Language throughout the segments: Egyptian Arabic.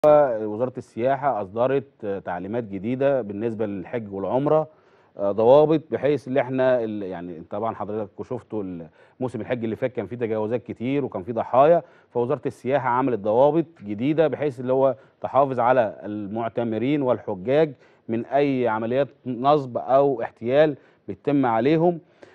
وزارة السياحة أصدرت تعليمات جديدة بالنسبة للحج والعمرة آه، ضوابط بحيث اللي احنا ال- يعني طبعا حضرتك شفتوا موسم الحج اللي فات كان فيه تجاوزات كتير وكان فيه ضحايا فوزارة السياحة عملت ضوابط جديدة بحيث اللي هو تحافظ على المعتمرين والحجاج من أي عمليات نصب أو احتيال بيتم عليهم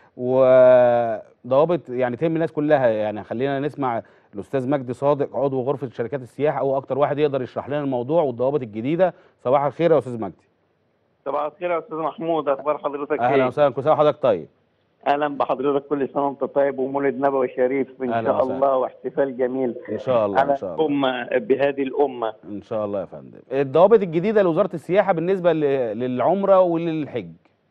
وضوابط يعني تهم الناس كلها يعني خلينا نسمع الاستاذ مجدي صادق عضو غرفه شركات السياحه هو اكتر واحد يقدر يشرح لنا الموضوع والضوابط الجديده صباح الخير يا استاذ مجدي صباح الخير يا استاذ محمود اخبار حضرتك اهلا ايه؟ وسهلا كل سنه وحضرتك طيب اهلا بحضرتك كل سنه وانت طيب ومولد نبوي شريف ان أهلا شاء وسهلا. الله واحتفال جميل ان شاء الله على ان شاء الله الامه بهذه الامه ان شاء الله يا فندم الضوابط الجديده لوزاره السياحه بالنسبه ل- للعمره وللحج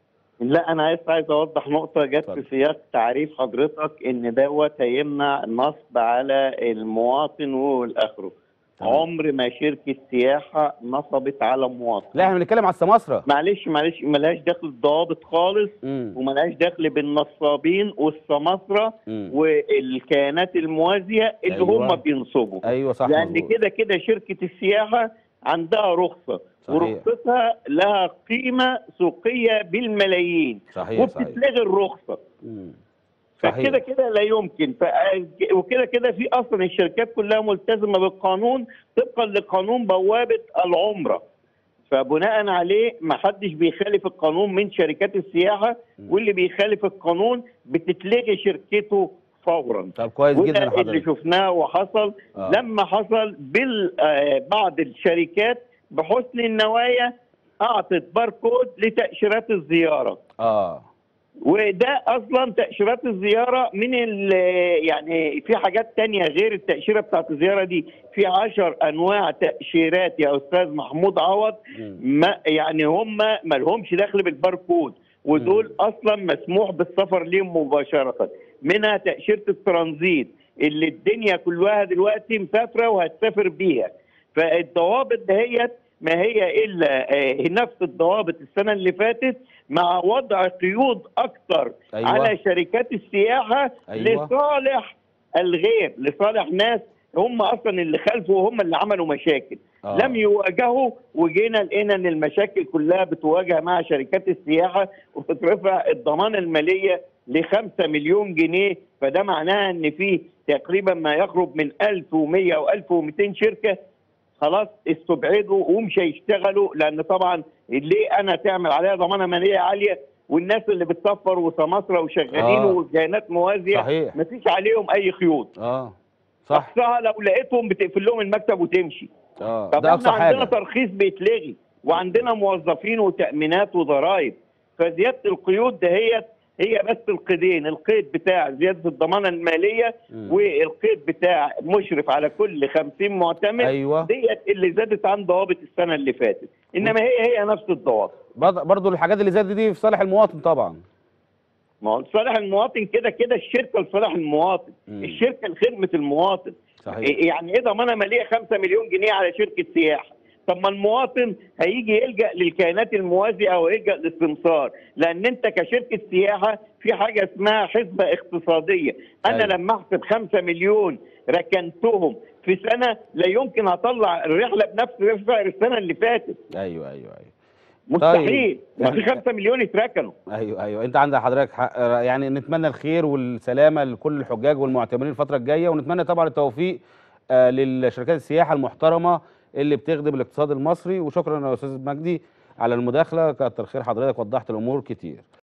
لا انا عايز عايز اوضح نقطه جت اتفضل. في سياق تعريف حضرتك ان دوت هيمنع النصب على المواطن والاخره تمام. عمر ما شركه سياحه نصبت على مواطن لا احنا بنتكلم على السماسره معلش معلش ملهاش دخل ضوابط خالص امم وملهاش دخل بالنصابين والسماسره امم والكيانات الموازيه اللي أيوة. هم بينصبوا ايوه صح لان مظبوط. كده كده شركه السياحه عندها رخصه صحيح. ورخصتها لها قيمه سوقيه بالملايين صحيح صحيح وبتتلغي الرخصه مم. فكده صحيح كده لا يمكن ف... وكده كده في اصلا الشركات كلها ملتزمه بالقانون طبقا لقانون بوابه العمره فبناء عليه ما حدش بيخالف القانون من شركات السياحه مم. واللي بيخالف القانون بتتلغي شركته فورا طب كويس وده جدا اللي حضرتك شفناه وحصل آه. لما حصل بال آه، بعض الشركات بحسن النوايا اعطت باركود لتاشيرات الزياره اه وده اصلا تاشيرات الزياره من ال- يعني في حاجات تانية غير التاشيره بتاعت الزياره دي في عشر انواع تاشيرات يا استاذ محمود عوض مم. ما يعني هم ما لهمش دخل بالباركود ودول اصلا مسموح بالسفر ليهم مباشره منها تاشيره الترانزيت اللي الدنيا كلها دلوقتي مسافره وهتسافر بيها فالضوابط دهيت ما هي الا آه، نفس الضوابط السنه اللي فاتت مع وضع قيود اكتر أيوة. على شركات السياحه أيوة. لصالح الغير لصالح ناس هم اصلا اللي خالفوا وهم اللي عملوا مشاكل آه. لم يواجهوا وجينا لقينا ان المشاكل كلها بتواجه مع شركات السياحه وبترفع الضمانه الماليه ل 5 مليون جنيه فده معناها ان في تقريبا ما يقرب من 1100 او 1200 شركه خلاص استبعدوا ومش هيشتغلوا لان طبعا ليه انا تعمل عليها ضمانه ماليه عاليه والناس اللي بتسفر وسماسره وشغالين آه. وكيانات موازيه صحيح. مفيش عليهم اي قيود اه صح اقصاها لو لقيتهم بتقفل لهم المكتب وتمشي اه طب ده اقصى احنا عندنا حاجه ترخيص بيتلغي وعندنا موظفين وتامينات وضرائب فزياده القيود دهيت هي بس القيدين القيد بتاع زياده الضمانه الماليه مم. والقيد بتاع مشرف على كل 50 معتمر ايوه ديت اللي زادت عن ضوابط السنه اللي فاتت انما هي هي نفس الضوابط برضه برضه الحاجات اللي زادت دي في صالح المواطن طبعا ما هو لصالح المواطن كده كده الشركه لصالح المواطن مم. الشركه لخدمه المواطن صحيح يعني ايه ضمانه ماليه 5 مليون جنيه على شركه سياحه طب ما المواطن هيجي يلجا للكيانات الموازيه او يلجا للسمسار لان انت كشركه سياحه في حاجه اسمها حسبه اقتصاديه انا أيوة. لما احسب 5 مليون ركنتهم في سنه لا يمكن اطلع الرحله بنفس سعر السنه اللي فاتت ايوه ايوه ايوه مستحيل ما في يعني- 5 مليون اتركنوا ايوه ايوه انت عندك حضرتك حق يعني نتمنى الخير والسلامه لكل الحجاج والمعتمرين الفتره الجايه ونتمنى طبعا التوفيق آه للشركات السياحه المحترمه اللي بتخدم الاقتصاد المصري وشكرا يا استاذ مجدي على المداخله كتر خير حضرتك وضحت الامور كتير